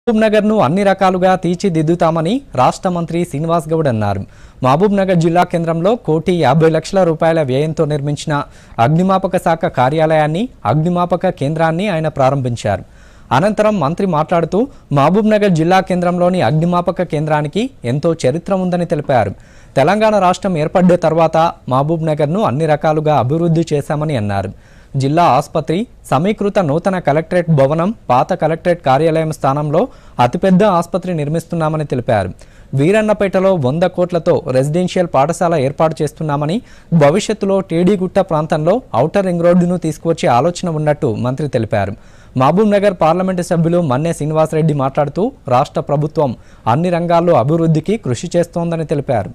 మహబూబ్ నగర్ ను అన్ని రకాలుగా తీర్చిదిద్దుతామని రాష్ట్ర మంత్రి శ్రీనివాస్ గౌడ్ అన్నారు మహబూబ్ నగర్ జిల్లా కేంద్రంలో కోటి యాభై లక్షల రూపాయల వ్యయంతో నిర్మించిన అగ్నిమాపక శాఖ కార్యాలయాన్ని అగ్నిమాపక కేంద్రాన్ని ఆయన ప్రారంభించారు అనంతరం మంత్రి మాట్లాడుతూ మహబూబ్ నగర్ జిల్లా కేంద్రంలోని అగ్నిమాపక కేంద్రానికి ఎంతో చరిత్ర ఉందని తెలిపారు తెలంగాణ రాష్ట్రం ఏర్పడ్డ తర్వాత మహబూబ్ నగర్ను అన్ని రకాలుగా అభివృద్ధి చేశామని అన్నారు జిల్లా ఆసుపత్రి సమీకృత నూతన కలెక్టరేట్ భవనం పాత కలెక్టరేట్ కార్యాలయం స్థానంలో అతిపెద్ద ఆసుపత్రి నిర్మిస్తున్నామని తెలిపారు వీరన్నపేటలో వంద కోట్లతో రెసిడెన్షియల్ పాఠశాల ఏర్పాటు చేస్తున్నామని భవిష్యత్తులో టీడీగుట్ట ప్రాంతంలో ఔటర్ రింగ్ రోడ్డును తీసుకువచ్చే ఆలోచన ఉన్నట్టు మంత్రి తెలిపారు మహబూబ్ నగర్ పార్లమెంటు సభ్యులు మన్నే శ్రీనివాసరెడ్డి మాట్లాడుతూ రాష్ట్ర ప్రభుత్వం అన్ని రంగాల్లో అభివృద్ధికి కృషి చేస్తోందని తెలిపారు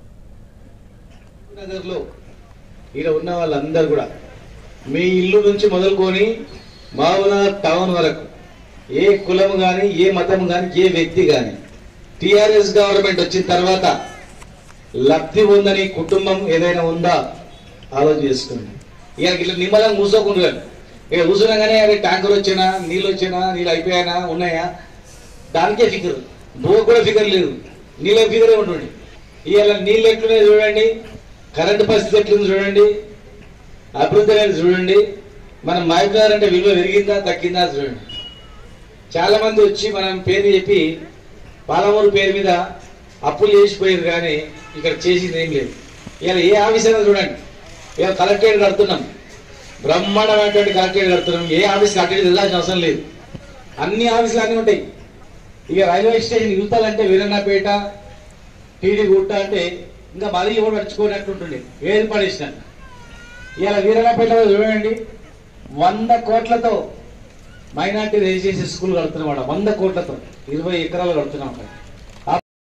నగర్లో ఈడ ఉన్న వాళ్ళందరూ కూడా మీ ఇల్లు నుంచి మొదలుకొని మామూలు టౌన్ వరకు ఏ కులం కానీ ఏ మతం కానీ ఏ వ్యక్తి కానీ టిఆర్ఎస్ గవర్నమెంట్ వచ్చిన తర్వాత లబ్ధి ఉందని కుటుంబం ఏదైనా ఉందా ఆలోచన చేసుకోండి ఇక ఇట్లా నిమ్మలం కూసోకుండా ఇక కూర్చున్నాగానే అదే ట్యాంకర్ వచ్చినా నీళ్ళు వచ్చినా నీళ్ళు అయిపోయానా ఉన్నాయా దానికే ఫికర్ భూ కూడా ఫికర్ లేదు నీళ్ళ ఫికరే ఉంటుంది ఇవాళ నీళ్ళు ఎట్లున్నాయి చూడండి కరెంటు పరిస్థితి ఎట్లుంది చూడండి అభివృద్ధి అనేది చూడండి మనం మాయకులారు అంటే విలువ పెరిగిందా తగ్గిందా చూడండి చాలా మంది వచ్చి మనం పేరు చెప్పి పాలమూరు పేరు మీద అప్పులు చేసిపోయారు కానీ ఇక్కడ చేసింది ఏం లేదు ఇవాళ ఏ ఆఫీస్ అయినా చూడండి ఇవాళ కలెక్టరేట్ కడుతున్నాం బ్రహ్మాండమైనటువంటి కలెక్టరేట్ కడుతున్నాం ఏ ఆఫీస్ కలెక్టరేట్ వెళ్ళాల్సిన అవసరం లేదు అన్ని ఆఫీసులు అన్నీ ఉంటాయి ఇక రైల్వే స్టేషన్ యువతలంటే వీరన్నపేట టీడీ గుట్ట అంటే ఇంకా మరీ కూడా నడుచుకోనట్టుంటుండే ఏది పడేసిన ఇవాళ వీరన్నపేటలో చూడండి వంద కోట్లతో మైనార్టీ రెసిడెన్సీ స్కూల్ కడుతున్నాం వంద కోట్లతో ఇరవై ఎకరాలు కడుతున్నాం అక్కడ